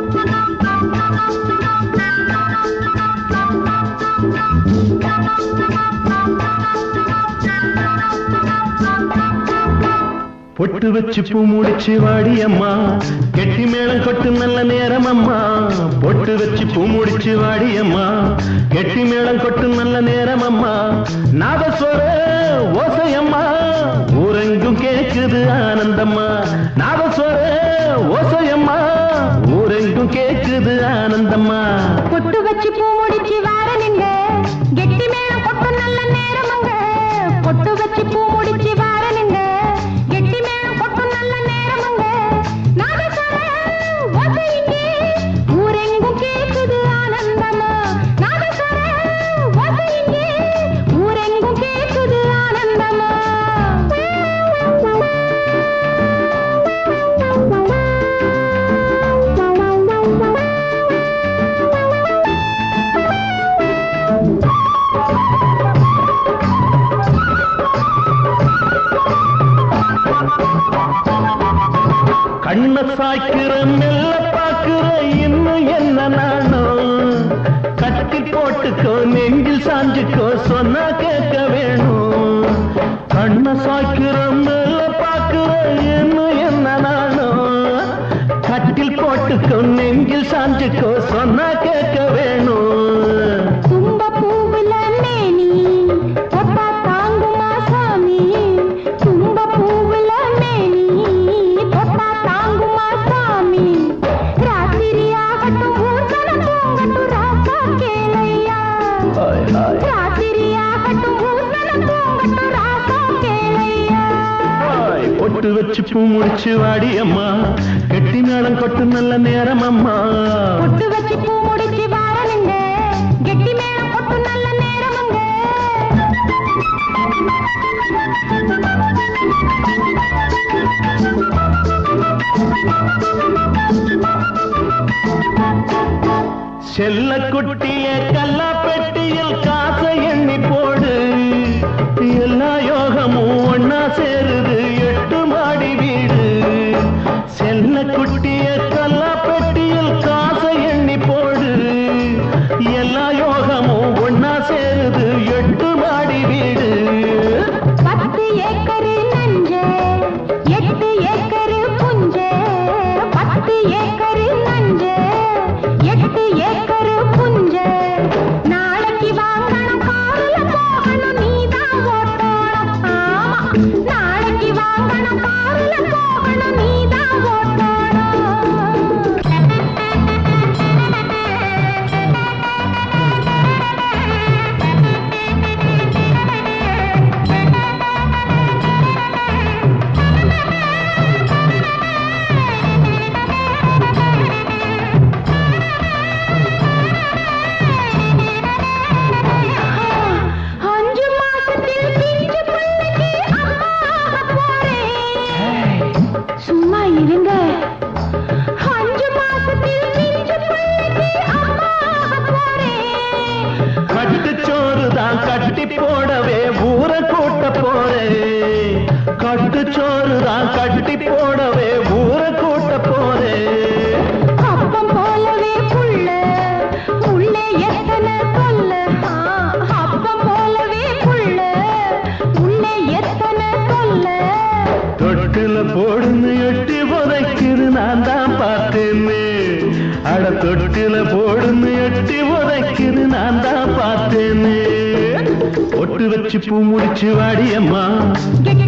பொட்டு வச்சு பூ முடிச்சு வாடி அம்மா கெட்டி மேளம் கொட்டு நல்ல நேரம் அம்மா பொட்டு வச்சு பூ முடிச்சு வாடி அம்மா கெட்டி மேளம் கொட்டு நல்ல நேரம் அம்மா நாதஸ்வர ஓசையம்மா ஊரெங்கும் கேக்குது ஆனந்தம்மா நாதஸ்வர ஓசையம்மா ஊரெங்கும் கேக்குது ஆனந்தம்மா பொட்டு வச்சு பூ முடிச்சு வாரனுங்க கெட்டி மேளம் கொட்டு நல்ல நேரமுங்க பொட்டு வச்சு பூ முடிச்சு வாரனுங்க கெட்டி மேளம் கொட்டு நல்ல நேரமுங்க நாதஸ்வர ஓசையிங்க ஊரெங்கும் கேக்குது ஆனந்தமா நாதஸ்வர ஓசையிங்க ஊரெங்கும் கேக்குது ஆனந்தமா கண்ண சாய்க்கிற மெல்ல பாக்குற இன்னும் என்ன நானும் கட்டி போட்டுக்கோ நெஞ்சில் சாஞ்சுக்கோ சொன்னா கேட்க வேணும் கண்ண சாய்க்கிற மெல்ல பாக்குற இன்னும் என்ன நானும் கட்டில் போட்டுக்கோ நெஞ்சில் சாஞ்சுக்கோ சொன்னா கேட்க வேணும் தும்ப பூவுல மேனி தொட்டா தாங்குமா சாமி தும்ப பூவுல மேனி தொட்டா தாங்குமா சாமி ராத்திரி ஆகட்டும் ஊர்வலம் தூங்கட்டும் ராசா கேளையா ஹாய், ஹாய். ராத்திரி ஆகட்டும் ஊர்வலம் தூங்கட்டும் ராசா கேளையா ஹாய், பொட்டு வச்சு பூ முடிச்சு வாடி அம்மா கெட்டி மேளம் கொட்டு நல்ல நேரம் அம்மா பொட்டு வச்சு பூ முடிச்சு வாரனுங்க கெட்டி மேளம் கொட்டு நல்ல நேரமுங்க செல்ல குட்டிய கல்லா பெட்டியில் காசை எண்ணி போடு எல்லா யோகமும் ஒன்னா சேருது எட்டு மாடி வீடு செல்ல குட்டிய கல்லா பெட்டியில் காசை எண்ணி போடு எல்லா யோகமும் ஒன்னா சேருது எட்டு மாடி வீடு பத்து ஏக்கரு நஞ்சு எட்டு ஏக்கரு புஞ்சு பத்து ஏக்கரு நஞ்சு எட்டு ஏக்கரு புஞ்சு நாளைக்கு வாங்கணும் காருல போகணும் நீதான் ஓட்டணும் ஆமா நாளைக்கு வாங்கணும் காருல போகணும் நீதான் ஓட்டணும் அஞ்சு மாசத்தில் பிஞ்சு பிள்ளைக்கு அம்மாக போறேன் சும்மா இருங்க அஞ்சு மாசத்தில் பிஞ்சு பிள்ளைக்கு அம்மாக போறேன் கட்டுச்சோறு தான் கட்டி போடவே ஊர கூட்ட போறேன் கட்டுச்சோறு தான் கட்டி போடவே ஊர கூட்ட போறேன் அப்பம் போலவே புள்ள உள்ளே எத்தனை தொல்ல ஆ, அப்பம் போலவே புள்ள உள்ளே எத்தனை தொல்ல தொட்டில போடுன்னு எட்டி புதைக்குது நான் தான் பார்த்தேன்னு அட தொட்டில போடுன்னு எட்டி புதைக்குது நான் தான் பார்த்தேன்னு ஒட்டு வச்சு பூ முடிச்சு வாடி அம்மா கெட்டி